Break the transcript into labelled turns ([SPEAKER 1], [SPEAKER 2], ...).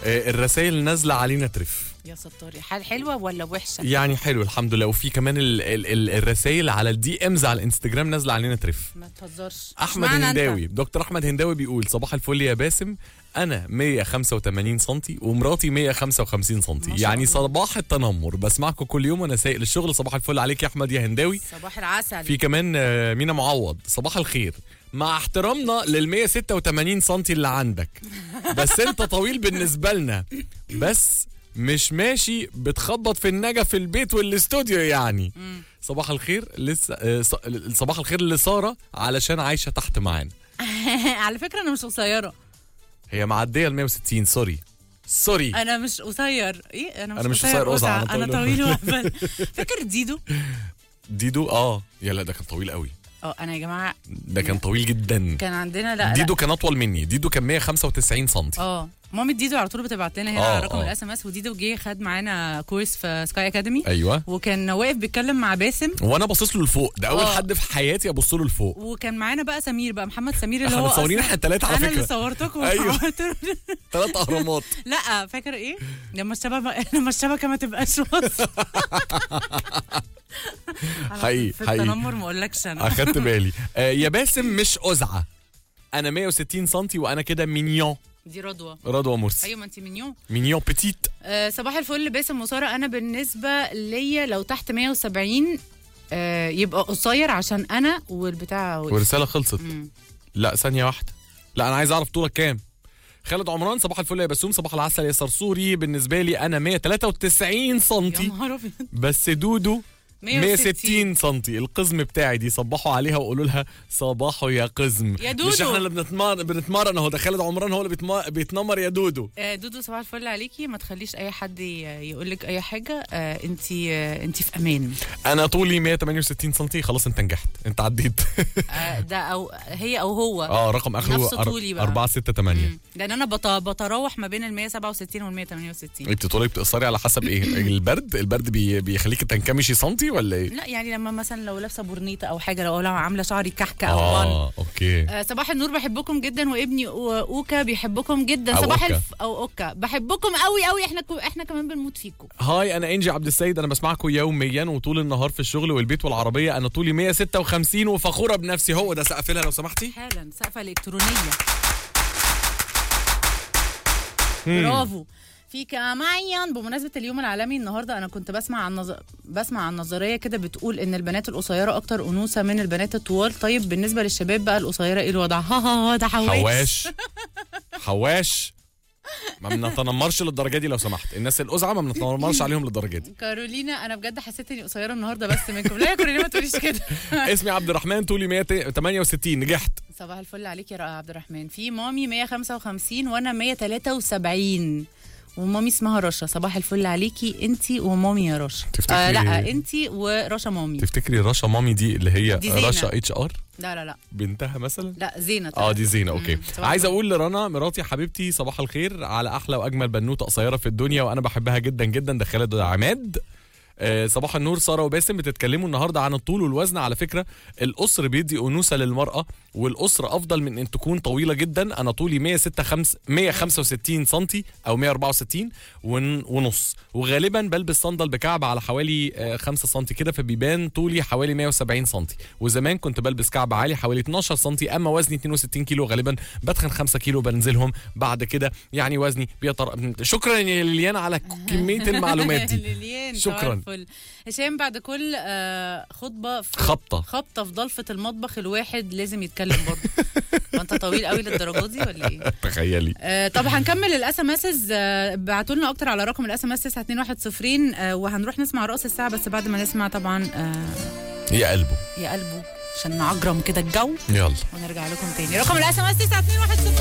[SPEAKER 1] آه، الرسائل نازله علينا ترف
[SPEAKER 2] يا ستاري حال حلوه ولا وحشه
[SPEAKER 1] يعني حلو الحمد لله وفي كمان ال ال ال الرسائل على الدي امز على الانستجرام نازله علينا ترف
[SPEAKER 2] ما تهزرش
[SPEAKER 1] احمد
[SPEAKER 2] اشمعنى أنت؟
[SPEAKER 1] هنداوي دكتور احمد هنداوي بيقول صباح الفل يا باسم انا 185 سم ومراتي 155 سم
[SPEAKER 2] ما شاء
[SPEAKER 1] يعني
[SPEAKER 2] الله.
[SPEAKER 1] صباح التنمر بسمعكم كل يوم وانا سايق للشغل صباح الفل عليك يا احمد يا هنداوي
[SPEAKER 2] صباح العسل
[SPEAKER 1] في كمان آه، مينا معوض صباح الخير مع احترامنا لل 186 سم اللي عندك بس انت طويل بالنسبه لنا بس مش ماشي بتخبط في النجا في البيت والاستوديو يعني صباح الخير لسه آه، ص- صباح الخير لساره علشان عايشه تحت معانا
[SPEAKER 2] على فكره انا مش قصيره
[SPEAKER 1] هي معديه ال 160 سوري سوري
[SPEAKER 2] انا مش قصير ايه انا مش,
[SPEAKER 1] أنا مش قصير قزع، أنا
[SPEAKER 2] انا
[SPEAKER 1] طويل.
[SPEAKER 2] طويل وهبل فاكر ديدو
[SPEAKER 1] ديدو اه يا لا ده كان طويل قوي
[SPEAKER 2] اه انا يا جماعه
[SPEAKER 1] ده كان طويل جدا
[SPEAKER 2] كان عندنا لا
[SPEAKER 1] ديدو
[SPEAKER 2] لا
[SPEAKER 1] كان اطول مني ديدو كان 195 سم
[SPEAKER 2] اه مامة ديدو على طول بتبعت لنا هنا
[SPEAKER 1] آه،
[SPEAKER 2] على رقم
[SPEAKER 1] آه.
[SPEAKER 2] الاس ام اس وديدو جه خد معانا كورس في سكاي اكاديمي
[SPEAKER 1] ايوه
[SPEAKER 2] وكان واقف بيتكلم مع باسم
[SPEAKER 1] وانا باصص له لفوق ده اول
[SPEAKER 2] آه.
[SPEAKER 1] حد في حياتي ابص له لفوق
[SPEAKER 2] وكان معانا بقى سمير بقى محمد سمير اللي
[SPEAKER 1] احنا
[SPEAKER 2] هو
[SPEAKER 1] متصورين
[SPEAKER 2] أصلاً-
[SPEAKER 1] احنا التلاتة على
[SPEAKER 2] انا
[SPEAKER 1] فكرة.
[SPEAKER 2] اللي صورتكم
[SPEAKER 1] أيوة.
[SPEAKER 2] وصورت-
[SPEAKER 1] ثلاث اهرامات
[SPEAKER 2] لا فاكر ايه لما الشبكه لما الشبكه ما تبقاش واصله
[SPEAKER 1] حقيقي
[SPEAKER 2] في
[SPEAKER 1] حقيقي
[SPEAKER 2] التنمر ما اقولكش انا
[SPEAKER 1] اخدت بالي آه يا باسم مش أزعة انا 160 سم وانا كده مينيون
[SPEAKER 2] دي رضوى
[SPEAKER 1] رضوى مرسي
[SPEAKER 2] ايوه ما انت من يوم
[SPEAKER 1] مينيون بتيت
[SPEAKER 2] آه صباح الفل باسم وساره انا بالنسبه ليا لو تحت 170 آه يبقى قصير عشان انا والبتاع وقف.
[SPEAKER 1] والرساله خلصت
[SPEAKER 2] مم.
[SPEAKER 1] لا ثانيه واحده لا انا عايز اعرف طولك كام خالد عمران صباح الفل يا بسوم صباح العسل يا صرصوري بالنسبه لي انا 193 سم
[SPEAKER 2] يا نهار ابيض
[SPEAKER 1] بس دودو 160 سم القزم بتاعي دي صبحوا عليها وقولوا لها صباحو يا قزم
[SPEAKER 2] يا
[SPEAKER 1] مش
[SPEAKER 2] دودو.
[SPEAKER 1] احنا اللي بنتمرن بنتمرن اهو ده خالد عمران هو اللي بيتم- بيتنمر يا دودو
[SPEAKER 2] آه، دودو صباح الفل عليكي ما تخليش اي حد يقول لك اي حاجه آه انت آه انت في امان
[SPEAKER 1] انا طولي 168 سم خلاص انت نجحت انت عديت
[SPEAKER 2] آه ده او هي او هو
[SPEAKER 1] اه رقم اخره
[SPEAKER 2] نفس طولي بقى.
[SPEAKER 1] 4 6 8
[SPEAKER 2] مم. لان انا بت- بتراوح ما بين ال 167 وال 168
[SPEAKER 1] انت طولك بتقصري على حسب ايه البرد البرد بي بيخليك تنكمشي سنتي ولا ايه
[SPEAKER 2] لا يعني لما مثلا لو لابسه برنيطه او حاجه لو لو عامله شعري كحكه او بن
[SPEAKER 1] اه اوكي
[SPEAKER 2] آه صباح النور بحبكم جدا وابني أو- اوكا بيحبكم جدا
[SPEAKER 1] أو
[SPEAKER 2] صباح
[SPEAKER 1] أوكا.
[SPEAKER 2] الف او اوكا بحبكم قوي قوي احنا كو احنا كمان بنموت فيكم
[SPEAKER 1] هاي انا انجي عبد السيد انا بسمعكم يوميا وطول النهار في الشغل والبيت والعربيه انا طولي 156 وفخوره بنفسي هو ده سقف لها لو سمحتي
[SPEAKER 2] حالا سقفه الكترونيه برافو في كمان بمناسبة اليوم العالمي النهارده أنا كنت بسمع عن نظ... بسمع عن نظرية كده بتقول إن البنات القصيرة أكتر أنوثة من البنات الطوال طيب بالنسبة للشباب بقى القصيرة إيه الوضع؟ ها ها ها ده حواش
[SPEAKER 1] حواش حواش ما بنتنمرش للدرجه دي لو سمحت الناس الأزعة ما بنتنمرش عليهم للدرجه دي
[SPEAKER 2] كارولينا أنا بجد حسيت إني قصيرة النهارده بس منكم لا يا كارولينا ما تقوليش كده
[SPEAKER 1] اسمي عبد الرحمن طولي 168 نجحت
[SPEAKER 2] صباح الفل عليك يا رائع عبد الرحمن في مامي 155 وانا 173 ومامي اسمها رشا صباح الفل عليكي انتي ومامي يا رشا
[SPEAKER 1] تفتكري-
[SPEAKER 2] آه لا انتي ورشا مامي
[SPEAKER 1] تفتكري رشا مامي دي اللي هي
[SPEAKER 2] دي زينة.
[SPEAKER 1] رشا اتش ار
[SPEAKER 2] لا لا لا
[SPEAKER 1] بنتها مثلا
[SPEAKER 2] لا زينة
[SPEAKER 1] اه دي زينه اوكي
[SPEAKER 2] مم. صباح
[SPEAKER 1] عايز
[SPEAKER 2] الفل.
[SPEAKER 1] اقول لرنا مراتي حبيبتي صباح الخير على احلى واجمل بنوته قصيره في الدنيا وانا بحبها جدا جدا ده خالد عماد آه، صباح النور ساره وباسم بتتكلموا النهارده عن الطول والوزن على فكره القصر بيدي انوثه للمراه والقصر افضل من ان تكون طويله جدا انا طولي 165 165 سم او 164 ون- ونص وغالبا بلبس صندل بكعب على حوالي 5 سم كده فبيبان طولي حوالي 170 سم وزمان كنت بلبس كعب عالي حوالي 12 سم اما وزني 62 كيلو غالبا بدخن 5 كيلو بنزلهم بعد كده يعني وزني بيطر شكرا يا ليليان على كميه المعلومات دي
[SPEAKER 2] ليليان صباح
[SPEAKER 1] شكراً.
[SPEAKER 2] الفل هشام بعد كل آه خطبة في
[SPEAKER 1] خبطه
[SPEAKER 2] خبطة في ضلفة المطبخ الواحد لازم يتكلم برضه وانت طويل قوي للدرجة دي ولا ايه؟
[SPEAKER 1] تخيلي
[SPEAKER 2] آه، طب هنكمل الاس ام اس ابعتوا لنا اكتر على رقم الاس ام اس 92110 آه، وهنروح نسمع رقص الساعه بس بعد ما نسمع طبعا آه،
[SPEAKER 1] يا قلبه
[SPEAKER 2] يا قلبه عشان نعجرم كده الجو
[SPEAKER 1] يلا
[SPEAKER 2] ونرجع لكم تاني رقم الاس ام اس 92110